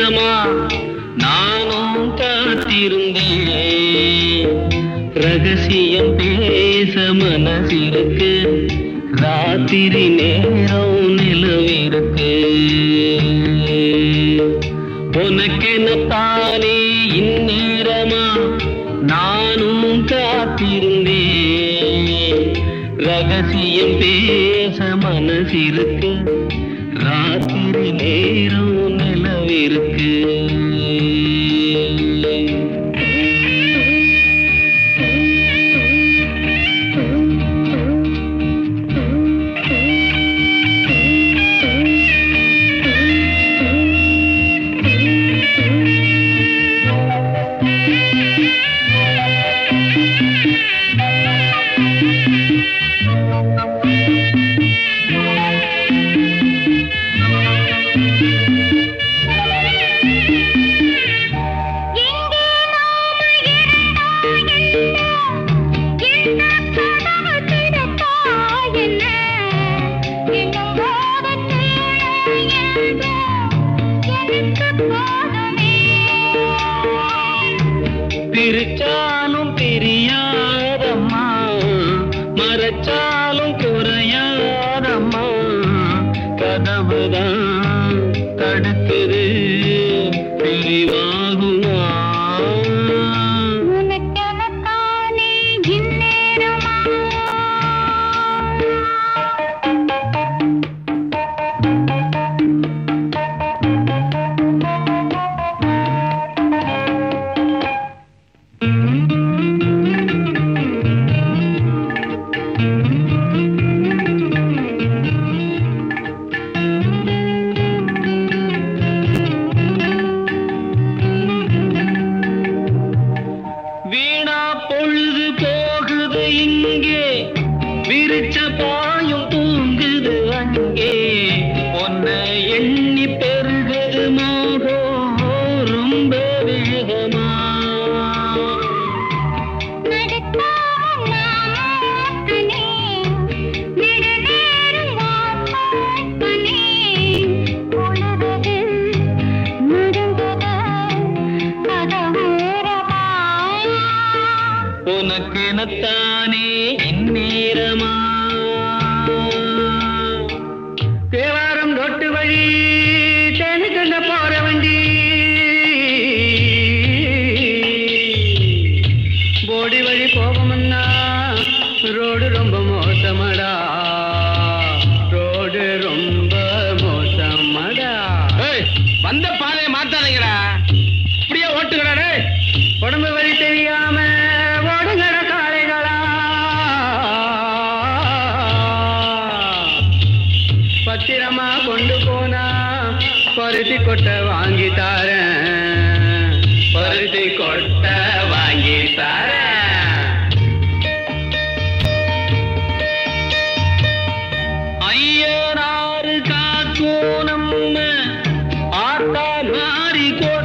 நேரமா நானும் காத்திருந்தேன் ரகசியம் பேச மனசிருக்கு ராத்திரி நேரம் நிலவிருக்கு உனக்கென தானே இந்நேரமா நானும் காத்திருந்தேன் ரகசியம் பேச மனசிருக்கு ராத்திரி நேரம் நிலவிருக்கு எங்கே நாம இருந்தோம் என்ன என்ன கதவு திறப்பா என்ன என்னும் போதத்தில் ஏதோ எனக்கு போதுமே பிரிச்சாலும் தெரியாதம்மா மறைச்சாலும் குறையாதம்மா கதவுதான் தடுக்குது பிரிவாகுமா உனக்கெனத்தானே இந்நேரமா வீணா பொழுது போகுது இங்கே விரிச்ச பாயும் தூங்குது அங்கே உன்னை எண்ணி பெருகுது மோகம் ரொம்ப வேகமா நடக்காம நாமோத்தனே நெடுநேரம் வாசற்பனே உலகது நடுங்குது கதவோரமா உனக்கெனத்தானே இந்நேரமா தேவாரம் ரொட்டு வழி தேனுக்கண்ட போற வண்டி போடி வழி போவோம்னா ரோடு ரொம்ப மோசமடா ரோடு ரொம்ப மோசமடா வந்த பாதையை மாத்தாதீங்கடா இப்படியே ஓட்டுக்கடா டேய் உடம்பு வழி தெரியாம ஓடுங்கட காளைகளா பத்திரமா கொண்டு போனா பருத்தி கொட்டை வாங்கி தாரேன் பருத்தி கொட்டை வாங்கி தாரேன் ஐயனாறு காக்கும் நம்ம ஆத்தா மாறி